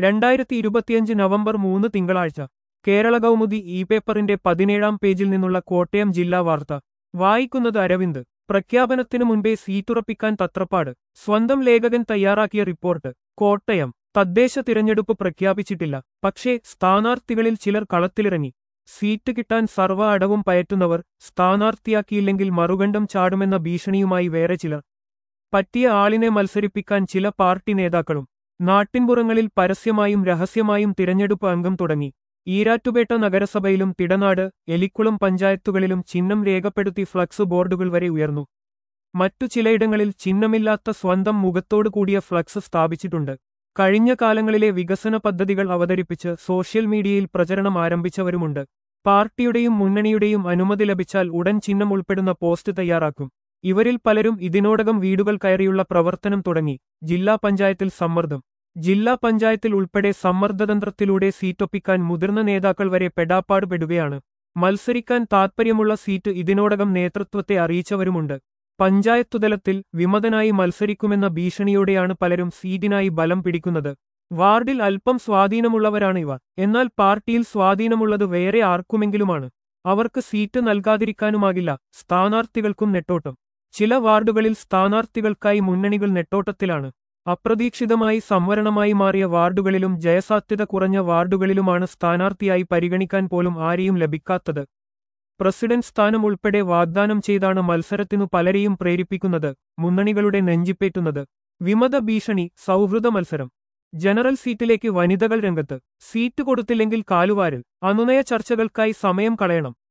രണ്ടായിരത്തി ഇരുപത്തിയഞ്ച് നവംബർ മൂന്ന് തിങ്കളാഴ്ച കേരള കൗമുദി ഇ പേപ്പറിന്റെ പതിനേഴാം പേജിൽ നിന്നുള്ള കോട്ടയം ജില്ലാ വാർത്ത വായിക്കുന്നത് അരവിന്ദ് പ്രഖ്യാപനത്തിനു മുൻപേ സീറ്റുറപ്പിക്കാൻ തത്രപ്പാട് സ്വന്തം ലേഖകൻ തയ്യാറാക്കിയ റിപ്പോർട്ട് കോട്ടയം തദ്ദേശ തിരഞ്ഞെടുപ്പ് പ്രഖ്യാപിച്ചിട്ടില്ല പക്ഷേ സ്ഥാനാർത്ഥികളിൽ ചിലർ കളത്തിലിറങ്ങി സീറ്റ് കിട്ടാൻ സർവ്വ അടവും പയറ്റുന്നവർ സ്ഥാനാർത്ഥിയാക്കിയില്ലെങ്കിൽ മറുകണ്ഠം ചാടുമെന്ന ഭീഷണിയുമായി വേറെ ചിലർ പറ്റിയ ആളിനെ മത്സരിപ്പിക്കാൻ ചില പാർട്ടി നേതാക്കളും നാട്ടിൻപുറങ്ങളിൽ പരസ്യമായും രഹസ്യമായും തിരഞ്ഞെടുപ്പ് അംഗം തുടങ്ങി ഈരാറ്റുപേട്ട നഗരസഭയിലും തിടനാട് എലിക്കുളം പഞ്ചായത്തുകളിലും ചിഹ്നം രേഖപ്പെടുത്തി ഫ്ലക്സ് ബോർഡുകൾ വരെ ഉയർന്നു മറ്റു ചിലയിടങ്ങളിൽ ചിഹ്നമില്ലാത്ത സ്വന്തം മുഖത്തോടു കൂടിയ ഫ്ലക്സ് സ്ഥാപിച്ചിട്ടുണ്ട് കഴിഞ്ഞ കാലങ്ങളിലെ വികസന പദ്ധതികൾ അവതരിപ്പിച്ച് സോഷ്യൽ മീഡിയയിൽ പ്രചരണം ആരംഭിച്ചവരുമുണ്ട് പാർട്ടിയുടെയും മുന്നണിയുടെയും അനുമതി ലഭിച്ചാൽ ഉടൻ ചിഹ്നം ഉൾപ്പെടുന്ന പോസ്റ്റ് തയ്യാറാക്കും ഇവരിൽ പലരും ഇതിനോടകം വീടുകൾ കയറിയുള്ള പ്രവർത്തനം തുടങ്ങി ജില്ലാ പഞ്ചായത്തിൽ സമ്മർദ്ദം ജില്ലാ പഞ്ചായത്തിൽ ഉൾപ്പെടെ സമ്മർദ്ദതന്ത്രത്തിലൂടെ സീറ്റൊപ്പിക്കാൻ മുതിർന്ന നേതാക്കൾ വരെ പെടാപ്പാട് പെടുകയാണ് മത്സരിക്കാൻ താൽപ്പര്യമുള്ള സീറ്റ് ഇതിനോടകം നേതൃത്വത്തെ അറിയിച്ചവരുമുണ്ട് പഞ്ചായത്തുതലത്തിൽ വിമതനായി മത്സരിക്കുമെന്ന ഭീഷണിയോടെയാണ് പലരും സീറ്റിനായി ബലം പിടിക്കുന്നത് വാർഡിൽ അല്പം സ്വാധീനമുള്ളവരാണ് ഇവർ എന്നാൽ പാർട്ടിയിൽ സ്വാധീനമുള്ളത് വേറെ ആർക്കുമെങ്കിലുമാണ് അവർക്ക് സീറ്റ് നൽകാതിരിക്കാനുമാകില്ല സ്ഥാനാർത്ഥികൾക്കും നെട്ടോട്ടം ചില വാർഡുകളിൽ സ്ഥാനാർത്ഥികൾക്കായി മുന്നണികൾ നെട്ടോട്ടത്തിലാണ് അപ്രതീക്ഷിതമായി സംവരണമായി മാറിയ വാർഡുകളിലും ജയസാധ്യത കുറഞ്ഞ വാർഡുകളിലുമാണ് സ്ഥാനാർത്ഥിയായി പരിഗണിക്കാൻ പോലും ആരെയും ലഭിക്കാത്തത് പ്രസിഡന്റ് സ്ഥാനം ഉൾപ്പെടെ വാഗ്ദാനം ചെയ്താണ് മത്സരത്തിനു പലരെയും പ്രേരിപ്പിക്കുന്നത് മുന്നണികളുടെ നെഞ്ചിപ്പേറ്റുന്നത് വിമത ഭീഷണി സൗഹൃദ മത്സരം ജനറൽ സീറ്റിലേക്ക് വനിതകൾ രംഗത്ത് സീറ്റ് കൊടുത്തില്ലെങ്കിൽ കാലുവാരൽ അനുനയ ചർച്ചകൾക്കായി സമയം കളയണം